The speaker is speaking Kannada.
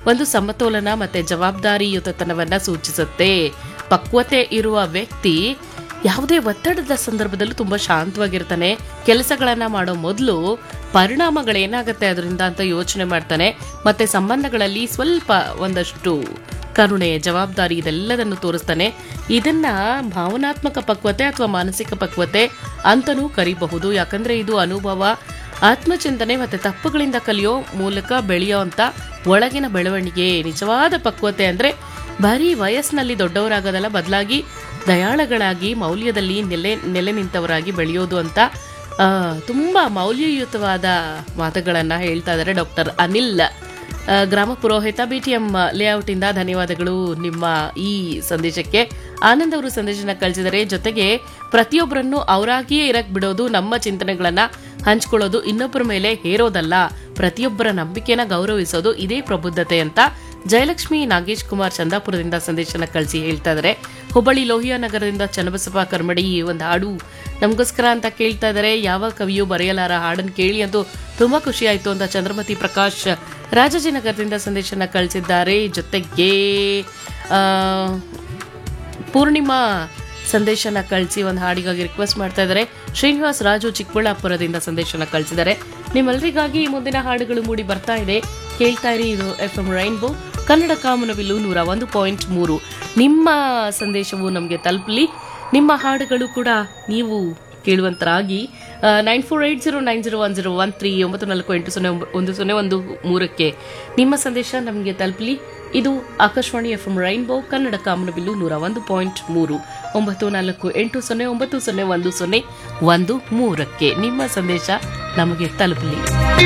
ಒಂದು ಸಮತೋಲನ ಮತ್ತೆ ಜವಾಬ್ದಾರಿಯುತತನವನ್ನ ಸೂಚಿಸುತ್ತೆ ಪಕ್ವತೆ ಇರುವ ವ್ಯಕ್ತಿ ಯಾವುದೇ ಒತ್ತಡದ ಸಂದರ್ಭದಲ್ಲೂ ತುಂಬಾ ಶಾಂತವಾಗಿರ್ತಾನೆ ಕೆಲಸಗಳನ್ನ ಮಾಡೋ ಮೊದಲು ಪರಿಣಾಮಗಳೇನಾಗತ್ತೆ ಅದರಿಂದ ಅಂತ ಯೋಚನೆ ಮಾಡ್ತಾನೆ ಮತ್ತೆ ಸಂಬಂಧಗಳಲ್ಲಿ ಸ್ವಲ್ಪ ಒಂದಷ್ಟು ಕರುಣೆ ಜವಾಬ್ದಾರಿ ಇದೆಲ್ಲದನ್ನು ತೋರಿಸ್ತಾನೆ ಇದನ್ನ ಭಾವನಾತ್ಮಕ ಪಕ್ವತೆ ಅಥವಾ ಮಾನಸಿಕ ಪಕ್ವತೆ ಅಂತನೂ ಕರಿಬಹುದು ಯಾಕಂದ್ರೆ ಇದು ಅನುಭವ ಆತ್ಮಚಿಂತನೆ ಮತ್ತೆ ತಪ್ಪುಗಳಿಂದ ಕಲಿಯೋ ಮೂಲಕ ಬೆಳೆಯೋಂಥ ಒಳಗಿನ ಬೆಳವಣಿಗೆ ನಿಜವಾದ ಪಕ್ವತೆ ಅಂದ್ರೆ ಬರೀ ವಯಸ್ಸಿನಲ್ಲಿ ದೊಡ್ಡವರಾಗೋದಲ್ಲ ಬದಲಾಗಿ ದಯಾಳಗಳಾಗಿ ಮೌಲ್ಯದಲ್ಲಿ ನೆಲೆ ನೆಲೆ ನಿಂತವರಾಗಿ ಬೆಳೆಯೋದು ಅಂತ ಆ, ತುಂಬಾ ಮೌಲ್ಯಯುತವಾದ ಮಾತುಗಳನ್ನ ಹೇಳ್ತಾ ಇದ್ದಾರೆ ಡಾಕ್ಟರ್ ಅನಿಲ್ ಆ, ಗ್ರಾಮ ಪುರೋಹಿತ ಬಿಟಿಎಂ ಲೇಔಟ್ ಇಂದ ಧನ್ಯವಾದಗಳು ನಿಮ್ಮ ಈ ಸಂದೇಶಕ್ಕೆ ಆನಂದ್ ಅವರು ಸಂದೇಶನ ಕಳಿಸಿದರೆ ಜೊತೆಗೆ ಪ್ರತಿಯೊಬ್ಬರನ್ನು ಅವರಾಗಿಯೇ ಇರಕ್ ಬಿಡೋದು ನಮ್ಮ ಚಿಂತನೆಗಳನ್ನ ಹಂಚ್ಕೊಳ್ಳೋದು ಇನ್ನೊಬ್ಬರ ಮೇಲೆ ಹೇರೋದಲ್ಲ ಪ್ರತಿಯೊಬ್ಬರ ನಂಬಿಕೆನ ಗೌರವಿಸೋದು ಇದೇ ಪ್ರಬುದ್ಧತೆ ಅಂತ ಜಯಲಕ್ಷ್ಮಿ ನಾಗೇಶ್ ಕುಮಾರ್ ಚಂದಾಪುರದಿಂದ ಸಂದೇಶನ ಕಳಿಸಿ ಹೇಳ್ತಾ ಇದ್ದಾರೆ ಹುಬ್ಬಳ್ಳಿ ಲೋಹಿಯಾ ನಗರದಿಂದ ಚನ್ನಬಸಪ್ಪ ಕರ್ಮಡಿ ಈ ಒಂದು ಹಾಡು ನಮಗೋಸ್ಕರ ಅಂತ ಕೇಳ್ತಾ ಇದ್ದಾರೆ ಯಾವ ಕವಿಯು ಬರೆಯಲಾರ ಹಾಡನ್ನು ಕೇಳಿ ಅಂತೂ ತುಂಬಾ ಖುಷಿ ಆಯ್ತು ಅಂತ ಚಂದ್ರಮತಿ ಪ್ರಕಾಶ್ ರಾಜಾಜಿನಗರದಿಂದ ಸಂದೇಶನ ಕಳಿಸಿದ್ದಾರೆ ಜೊತೆಗೆ ಆ, ಪೂರ್ಣಿಮಾ ಸಂದೇಶನ ಕಳಿಸಿ ಒಂದು ಹಾಡಿಗಾಗಿ ರಿಕ್ವೆಸ್ಟ್ ಮಾಡ್ತಾ ಇದ್ದಾರೆ ಶ್ರೀನಿವಾಸ್ ರಾಜು ಚಿಕ್ಕಬಳ್ಳಾಪುರದಿಂದ ಸಂದೇಶನ ಕಳಿಸಿದ್ದಾರೆ ನಿಮ್ಮೆಲ್ಲರಿಗಾಗಿ ಮುಂದಿನ ಹಾಡುಗಳು ಮೂಡಿ ಬರ್ತಾ ಇದೆ ಕೇಳ್ತಾ ಇರಿ ಇದು ಎಫ್ ಎಂ ರೈನ್ಬೋ ಕನ್ನಡ ಕಾಮನಬಿಲ್ಲು ನೂರ ಒಂದು ಪಾಯಿಂಟ್ ಮೂರು ನಿಮ್ಮ ಸಂದೇಶವು ನಮಗೆ ತಲುಪಲಿ ನಿಮ್ಮ ಹಾಡುಗಳು ಕೂಡ ನೀವು ಕೇಳುವಂತರಾಗಿ nine four eight zero nine zero one zero one three ಒಂಬತ್ತು ನಾಲ್ಕು ಎಂಟು ಸೊನ್ನೆ ಒಂಬ- ಒಂದು ಸೊನ್ನೆ ಒಂದು ಮೂರಕ್ಕೆ ನಿಮ್ಮ ಸಂದೇಶ ನಮಗೆ ತಲುಪಲಿ ಇದು Akashvani F M rainbow Kannada ಕಾಮನಬಿಲ್ಲು ನೂರ ಒಂದು ಪಾಯಿಂಟ್ ಮೂರು ಒಂಬತ್ತು ನಾಲ್ಕು ಎಂಟು ಸೊನ್ನೆ ಒಂಬತ್ತು ಸೊನ್ನೆ ಒಂದು ಸೊನ್ನೆ ಒಂದು ಮೂರಕ್ಕೆ ನಿಮ್ಮ ಸಂದೇಶ ನಮಗೆ ತಲುಪಲಿ